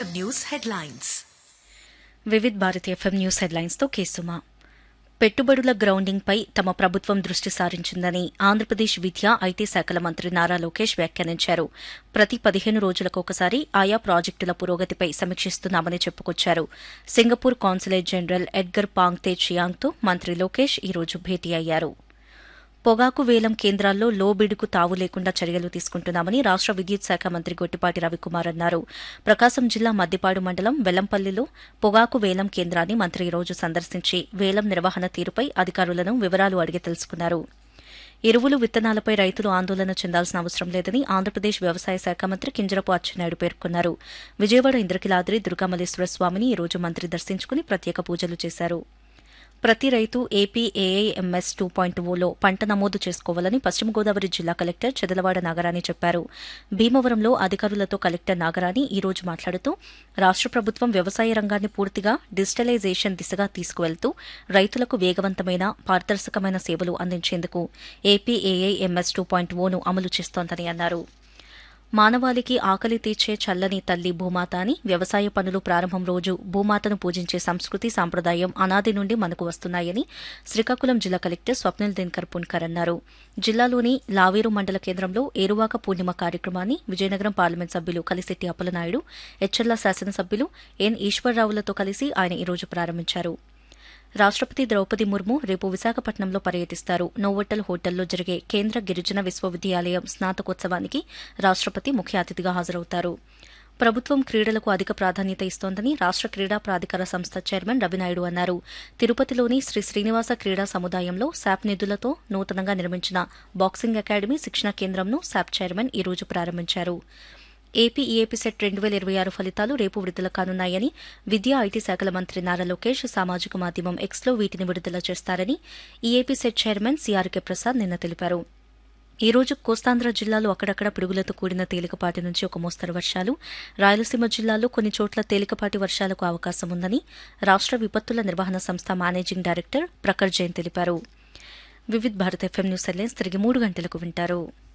news headlines Vividh Bharati FM news హెడ్లైన్స్తో కేసుమా పెట్టుబడుల గ్రౌండింగ్పై తమ ప్రభుత్వం దృష్టి సారించిందని ఆంధ్రప్రదేశ్ విద్యా ఐటీ శాఖల మంత్రి నారా లోకేష్ వ్యాఖ్యానించారు ప్రతి పదిహేను రోజులకు ఒకసారి ఆయా ప్రాజెక్టుల పురోగతిపై సమీక్షిస్తున్నామని చెప్పుకొచ్చారు Singapore consulate general Edgar Pang చియాంగ్తో మంత్రి లోకేష్ ఈ రోజు భేటీ అయ్యారు పొగాకు వేలం కేంద్రాల్లో లో బిడుకు తావు లేకుండా చర్యలు తీసుకుంటున్నామని రాష్ట విద్యుత్ శాఖ మంత్రి గొట్టిపాటి రవికుమార్ అన్నారు ప్రకాశం జిల్లా మద్దిపాడు మండలం వెల్లంపల్లిలో పొగాకు వేలం కేంద్రాన్ని మంత్రి ఈ రోజు సందర్శించి వేలం నిర్వహణ తీరుపై అధికారులను వివరాలు అడిగి తెలుసుకున్నారు ఎరువులు విత్తనాలపై రైతులు ఆందోళన చెందాల్సిన అవసరం లేదని ఆంధ్రప్రదేశ్ వ్యవసాయ శాఖ మంత్రి కింజరపు అచ్చెన్నాయుడు పేర్కొన్నారు విజయవాడ ఇంద్రకిలాద్రి దుర్గామల్లేశ్వర స్వామిని ఈ రోజు మంత్రి దర్శించుకుని ప్రత్యేక పూజలు చేశారు ప్రతి రైతు ఏపీఏఐఎంఎస్ టూ పాయింట్ ఓలో పంట నమోదు చేసుకోవాలని పశ్చిమ గోదావరి జిల్లా కలెక్టర్ చెదలవాడ నాగరాణి చెప్పారు భీమవరంలో అధికారులతో కలెక్టర్ నాగరాణి ఈ రోజు మాట్లాడుతూ రాష్ట ప్రభుత్వం వ్యవసాయ రంగాన్ని పూర్తిగా డిజిటలైజేషన్ దిశగా తీసుకువెళ్తూ రైతులకు వేగవంతమైన పారదర్శకమైన సేవలు అందించేందుకు ఏపీఏఐఎంఎస్ టూ పాయింట్ ఓను అమలు చేస్తోందని అన్నారు మానవాళికి ఆకలి తీర్చే చల్లని తల్లి భూమాత అని వ్యవసాయ పనులు ప్రారంభం రోజు భూమాతను పూజించే సంస్కృతి సాంప్రదాయం అనాది నుండి మనకు వస్తున్నాయని శ్రీకాకుళం జిల్లా కలెక్టర్ స్వప్నిల్ దినకర్ పున్కర్ అన్నారు జిల్లాలోని లావేరు మండల కేంద్రంలో ఏరువాక పూర్ణిమ కార్యక్రమాన్ని విజయనగరం పార్లమెంట్ సభ్యులు కలిశెట్టి అప్పలనాయుడు ఎచ్చర్ల శాసనసభ్యులు ఎన్ ఈశ్వరరావులతో కలిసి ఆయన ఈ రోజు ప్రారంభించారు రాష్టపతి ద్రౌపది ముర్ము రేపు విశాఖపట్నంలో పర్యటిస్తారు నోవోటల్ హోటల్లో జరిగే కేంద్ర గిరిజన విశ్వవిద్యాలయం స్నాతకోత్సవానికి రాష్టపతి ముఖ్య అతిథిగా హాజరవుతారు ప్రభుత్వం క్రీడలకు అధిక ప్రాధాన్యత ఇస్తోందని రాష్ట క్రీడా ప్రాధికార సంస్థ చైర్మన్ రవినాయుడు అన్నారు తిరుపతిలోని శ్రీ శ్రీనివాస క్రీడా సముదాయంలో శాప్ నిధులతో నూతనంగా నిర్మించిన బాక్సింగ్ అకాడమీ శిక్షణ కేంద్రంను శాప్ చైర్మన్ ఈ రోజు ప్రారంభించారు ఏపీ ఈఏపీ సెట్ రెండు వేల ఇరవై ఆరు ఫలితాలు రేపు విడుదల కానున్నాయని విద్యా ఐటీ శాఖల మంత్రి నారా లోకేష్ సామాజిక మాధ్యమం ఎక్స్లో వీటిని విడుదల చేస్తారని EAP CET chairman CRK Prasad నిన్న తెలిపారు ఈ రోజు కోస్తాంధ్ర జిల్లాలో అక్కడక్కడ పిడుగులతో కూడిన తేలికపాటి నుంచి ఒక మోస్తరు వర్షాలు రాయలసీమ జిల్లాలో కొన్ని చోట్ల తేలికపాటి వర్షాలకు అవకాశం ఉందని రాష్ట విపత్తుల నిర్వహణ సంస్థ మేనేజింగ్ డైరెక్టర్ ప్రఖర్ జైన్ తెలిపారు Vividh Bharat FM news headlines తిరిగి మూడు గంటలకు వింటారు